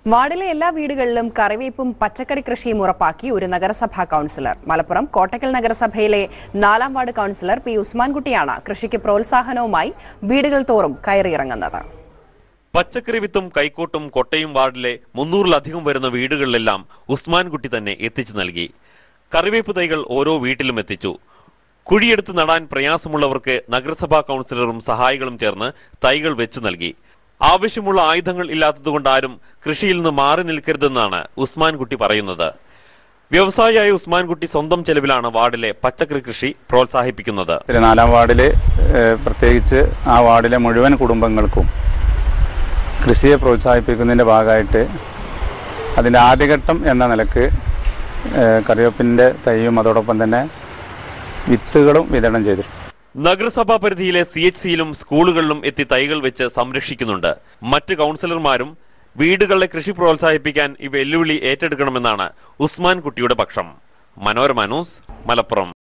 വാർഡിലെ എല്ലാ വീടുകളിലും കറിവേപ്പും പച്ചക്കറി കൃഷിയും ഉറപ്പാക്കി ഒരു നഗരസഭാ കൌൺസിലർ മലപ്പുറം കോട്ടക്കൽ നഗരസഭയിലെ നാലാം വാർഡ് കൌൺസിലർ പി ഉസ്മാൻകുട്ടിയാണ് കൃഷിക്ക് പ്രോത്സാഹനവുമായി വീടുകൾ തോറും കയറിയിറങ്ങുന്നത് പച്ചക്കറി വിത്തും കൈക്കോട്ടും കൊട്ടയും വാർഡിലെ മുന്നൂറിലധികം വരുന്ന വീടുകളിലെല്ലാം ഉസ്മാൻകുട്ടി തന്നെ എത്തിച്ചു നൽകി കറിവേപ്പ് തൈകൾ ഓരോ വീട്ടിലും എത്തിച്ചു കുഴിയെടുത്ത് നടാൻ പ്രയാസമുള്ളവർക്ക് നഗരസഭാ കൗൺസിലറും സഹായികളും ചേർന്ന് തൈകൾ വെച്ചു നൽകി ആവശ്യമുള്ള ആയുധങ്ങൾ ഇല്ലാത്തതുകൊണ്ട് ആരും കൃഷിയിൽ നിന്ന് മാറി നിൽക്കരുതെന്നാണ് ഉസ്മാൻകുട്ടി പറയുന്നത് വ്യവസായിയായ ഉസ്മാൻകുട്ടി സ്വന്തം ചെലവിലാണ് വാർഡിലെ പച്ചക്കറി കൃഷി പ്രോത്സാഹിപ്പിക്കുന്നത് ഇതിലെ നാലാം വാർഡിൽ പ്രത്യേകിച്ച് ആ വാർഡിലെ മുഴുവൻ കുടുംബങ്ങൾക്കും കൃഷിയെ പ്രോത്സാഹിപ്പിക്കുന്നതിൻ്റെ ഭാഗമായിട്ട് അതിൻ്റെ ആദ്യഘട്ടം എന്ന നിലക്ക് ഏഹ്, കറിവേപ്പിൻ്റെ തൈയും അതോടൊപ്പം തന്നെ വിത്തുകളും വിതരണം ചെയ്തിട്ടുണ്ട് നഗരസഭാ പരിധിയിലെ സി എച്ച് സിയിലും സ്കൂളുകളിലും എത്തി തൈകൾ വെച്ച് സംരക്ഷിക്കുന്നുണ്ട് മറ്റ് കൗൺസിലർമാരും വീടുകളിലെ കൃഷി പ്രോത്സാഹിപ്പിക്കാൻ ഈ വെല്ലുവിളി ഏറ്റെടുക്കണമെന്നാണ് ഉസ്മാൻ കുട്ടിയുടെ പക്ഷം മനോരമ ന്യൂസ് മലപ്പുറം